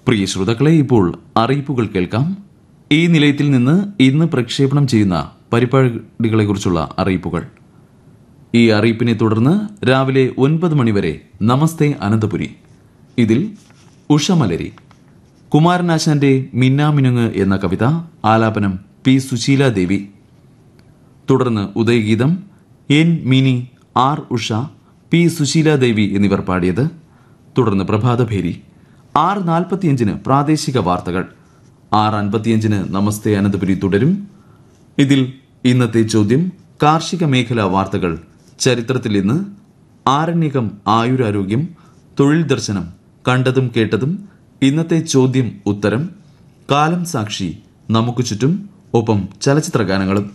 പ്രിയ ശ്രോതാക്കളെ ഇപ്പോൾ അറിയിപ്പുകൾ കേൾക്കാം ഈ നിലയത്തിൽ നിന്ന് ഇന്ന് പ്രക്ഷേപണം ചെയ്യുന്ന പരിപാടികളെക്കുറിച്ചുള്ള അറിയിപ്പുകൾ ഈ അറിയിപ്പിനെ തുടർന്ന് രാവിലെ ഒൻപത് മണിവരെ നമസ്തേ അനന്തപുരി ഇതിൽ ഉഷമലരി കുമാരനാശാന്റെ മിന്നാമിനുങ്ങ് എന്ന കവിത ആലാപനം പി സുശീല ദേവി തുടർന്ന് ഉദയഗീതം N Mini R Usha P Susheela Devi എന്നിവർ പാടിയത് തുടർന്ന് പ്രഭാതഭേരി ആറ് നാൽപ്പത്തിയഞ്ചിന് പ്രാദേശിക വാർത്തകൾ ആറ് അൻപത്തിയഞ്ചിന് നമസ്തേ അനന്തപുരി തുടരും ഇതിൽ ഇന്നത്തെ ചോദ്യം കാർഷിക മേഖലാ വാർത്തകൾ ചരിത്രത്തിൽ ഇന്ന് ആരണ്യകം ആയുരാരോഗ്യം തൊഴിൽ ദർശനം കണ്ടതും കേട്ടതും ഇന്നത്തെ ചോദ്യം ഉത്തരം കാലം സാക്ഷി നമുക്ക് ചുറ്റും ഒപ്പം ചലച്ചിത്ര ഗാനങ്ങളും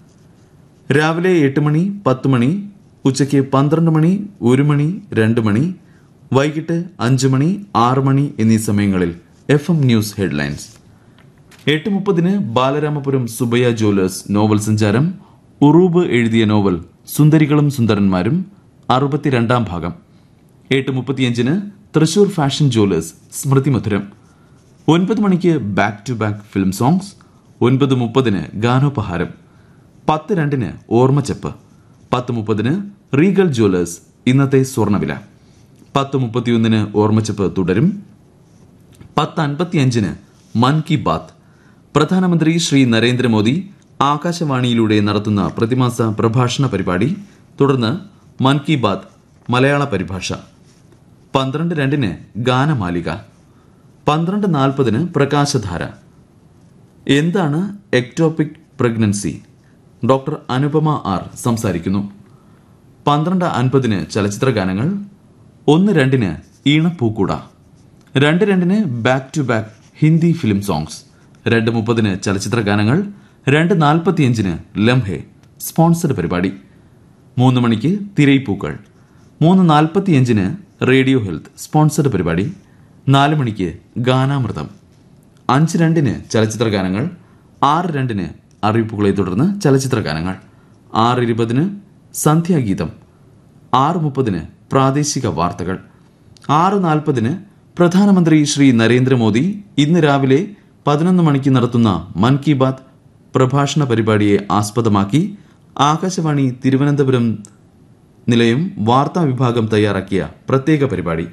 രാവിലെ എട്ട് മണി പത്ത് മണി ഉച്ചയ്ക്ക് പന്ത്രണ്ട് മണി ഒരു മണി രണ്ട് മണി വൈകിട്ട് അഞ്ച് മണി ആറ് മണി എന്നീ സമയങ്ങളിൽ എഫ് എം ന്യൂസ് ഹെഡ്ലൈൻസ് എട്ട് മുപ്പതിന് ബാലരാമപുരം സുബയ്യ ജ്വല്ലേഴ്സ് നോവൽ സഞ്ചാരം ഉറൂബ് എഴുതിയ നോവൽ സുന്ദരികളും സുന്ദരന്മാരും അറുപത്തിരണ്ടാം ഭാഗം എട്ട് മുപ്പത്തിയഞ്ചിന് തൃശൂർ ഫാഷൻ ജ്വല്ലേഴ്സ് സ്മൃതി മധുരം ഒൻപത് മണിക്ക് back to back film songs ഒൻപത് മുപ്പതിന് ഗാനോപഹാരം പത്ത് രണ്ടിന് ഓർമ്മച്ചെപ്പ് പത്ത് മുപ്പതിന് റീഗൽ ജ്വല്ലേഴ്സ് ഇന്നത്തെ സ്വർണ്ണവില പത്ത് മുപ്പത്തിയൊന്നിന് ഓർമ്മച്ചെപ്പ് തുടരും പത്ത് അൻപത്തിയഞ്ചിന് മൻ കി ബാത്ത് പ്രധാനമന്ത്രി ശ്രീ നരേന്ദ്രമോദി ആകാശവാണിയിലൂടെ നടത്തുന്ന പ്രതിമാസ പ്രഭാഷണ പരിപാടി തുടർന്ന് മൻ കി ബാത്ത് മലയാള പരിഭാഷ പന്ത്രണ്ട് രണ്ടിന് ഗാനമാലിക പന്ത്രണ്ട് നാൽപ്പതിന് പ്രകാശധാര എന്താണ് ectopic pregnancy doctor Anupama R സംസാരിക്കുന്നു പന്ത്രണ്ട് അൻപതിന് ചലച്ചിത്ര ഗാനങ്ങൾ ഒന്ന് രണ്ടിന് ഈണപ്പൂക്കൂട രണ്ട് രണ്ടിന് back to back Hindi film songs രണ്ട് മുപ്പതിന് ചലച്ചിത്ര ഗാനങ്ങൾ രണ്ട് നാൽപ്പത്തിയഞ്ചിന് ലംഹെ സ്പോൺസർഡ് പരിപാടി മൂന്ന് മണിക്ക് തിരയിപ്പൂക്കൾ മൂന്ന് നാൽപ്പത്തിയഞ്ചിന് റേഡിയോ ഹെൽത്ത് സ്പോൺസർഡ് പരിപാടി നാല് മണിക്ക് ഗാനാമൃതം അഞ്ച് രണ്ടിന് ചലച്ചിത്ര ഗാനങ്ങൾ ആറ് രണ്ടിന് അറിയിപ്പുകളെ തുടർന്ന് ചലച്ചിത്ര ഗാനങ്ങൾ ആറ് ഇരുപതിന് സന്ധ്യാഗീതം ആറ് മുപ്പതിന് പ്രാദേശിക വാർത്തകൾ ആറ് നാൽപ്പതിന് പ്രധാനമന്ത്രി ശ്രീ നരേന്ദ്രമോദി ഇന്ന് രാവിലെ പതിനൊന്ന് മണിക്ക് നടത്തുന്ന മൻ കി ബാത്ത് പ്രഭാഷണ പരിപാടിയെ ആസ്പദമാക്കി ആകാശവാണി തിരുവനന്തപുരം നിലയം വാർത്താ വിഭാഗം തയ്യാറാക്കിയ പ്രത്യേക പരിപാടി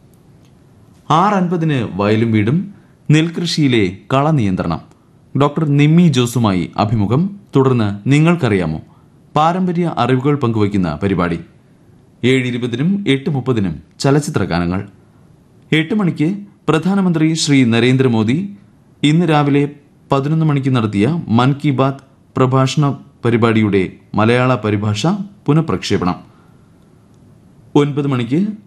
ആറ് അൻപതിന് വയലും വീടും നെൽകൃഷിയിലെ കള നിയന്ത്രണം ഡോക്ടർ നിമ്മി ജോസുമായി അഭിമുഖം തുടർന്ന് നിങ്ങൾക്കറിയാമോ പാരമ്പര്യ അറിവുകൾ പങ്കുവയ്ക്കുന്ന പരിപാടി ഏഴ് ഇരുപതിനും എട്ട് മുപ്പതിനും ചലച്ചിത്ര ഗാനങ്ങൾ എട്ട് മണിക്ക് പ്രധാനമന്ത്രി ശ്രീ നരേന്ദ്രമോദി ഇന്ന് രാവിലെ പതിനൊന്ന് മണിക്ക് നടത്തിയ മൻ കി ബാത്ത് പ്രഭാഷണ പരിപാടിയുടെ മലയാള പരിഭാഷ പുനഃപ്രക്ഷേപണം ഒൻപത് മണിക്ക്